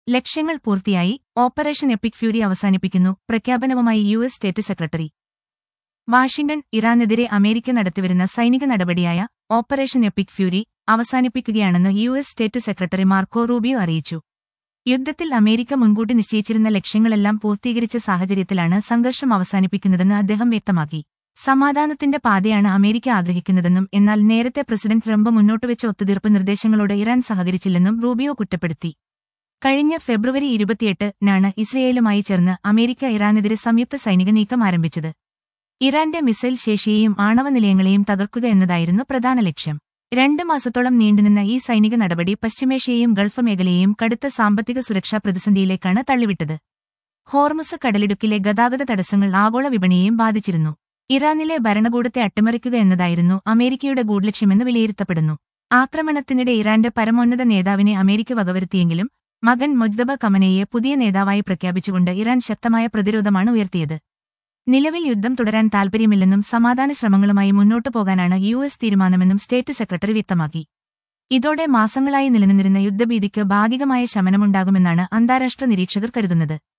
ലക്ഷ്യങ്ങൾ പൂർത്തിയായി operation Epic Fury അവസാനിപ്പിക്കുന്നു പ്രഖ്യാപനവുമായി U S state secretary Washington ഇറാനെതിരെ അമേരിക്ക നടത്തിവരുന്ന സൈനിക നടപടിയായ ഓപ്പറേഷൻ എപ്പിക് ഫ്യൂരി അവസാനിപ്പിക്കുകയാണെന്ന് U S state secretary Marco Rubio അറിയിച്ചു യുദ്ധത്തിൽ അമേരിക്ക മുൻകൂട്ടി നിശ്ചയിച്ചിരുന്ന ലക്ഷ്യങ്ങളെല്ലാം പൂർത്തീകരിച്ച സാഹചര്യത്തിലാണ് സംഘർഷം അവസാനിപ്പിക്കുന്നതെന്ന് അദ്ദേഹം വ്യക്തമാക്കി സമാധാനത്തിന്റെ പാതയാണ് അമേരിക്ക ആഗ്രഹിക്കുന്നതെന്നും എന്നാൽ നേരത്തെ പ്രസിഡന്റ് ട്രംപ് മുന്നോട്ടുവെച്ച ഒത്തുതീർപ്പ് നിർദ്ദേശങ്ങളോട് ഇറാൻ സഹകരിച്ചില്ലെന്നും റൂബിയോ കുറ്റപ്പെടുത്തി കഴിഞ്ഞ ഫെബ്രുവരി ഇരുപത്തിയെട്ടിനാണ് ഇസ്രയേലുമായി ചേർന്ന് അമേരിക്ക ഇറാനെതിരെ സംയുക്ത സൈനിക നീക്കം ആരംഭിച്ചത് ഇറാന്റെ മിസൈൽ ശേഷിയെയും ആണവ നിലയങ്ങളെയും തകർക്കുക എന്നതായിരുന്നു പ്രധാന ലക്ഷ്യം രണ്ട് മാസത്തോളം നീണ്ടുനിന്ന ഈ സൈനിക നടപടി പശ്ചിമേഷ്യയെയും ഗൾഫ് മേഖലയെയും കടുത്ത സാമ്പത്തിക സുരക്ഷാ പ്രതിസന്ധിയിലേക്കാണ് തള്ളിവിട്ടത് ഹോർമുസ് കടലിടുക്കിലെ ഗതാഗത തടസ്സങ്ങൾ ആഗോള വിപണിയെയും ബാധിച്ചിരുന്നു ഇറാനിലെ ഭരണകൂടത്തെ അട്ടിമറിക്കുക എന്നതായിരുന്നു അമേരിക്കയുടെ ഗൂഢലക്ഷ്യമെന്ന് വിലയിരുത്തപ്പെടുന്നു ആക്രമണത്തിനിടെ ഇറാന്റെ പരമോന്നത നേതാവിനെ അമേരിക്ക വകവരുത്തിയെങ്കിലും മകൻ മൊജ്തബ കമനയെ പുതിയ നേതാവായി പ്രഖ്യാപിച്ചുകൊണ്ട് ഇറാൻ ശക്തമായ പ്രതിരോധമാണ് ഉയർത്തിയത് നിലവിൽ യുദ്ധം തുടരാൻ താൽപര്യമില്ലെന്നും സമാധാന ശ്രമങ്ങളുമായി മുന്നോട്ടു പോകാനാണ് യു എസ് തീരുമാനമെന്നും സ്റ്റേറ്റ് സെക്രട്ടറി വ്യക്തമാക്കി ഇതോടെ മാസങ്ങളായി നിലനിന്നിരുന്ന യുദ്ധഭീതിക്ക് ഭാഗികമായ ശമനമുണ്ടാകുമെന്നാണ് അന്താരാഷ്ട്ര നിരീക്ഷകർ കരുതുന്നത്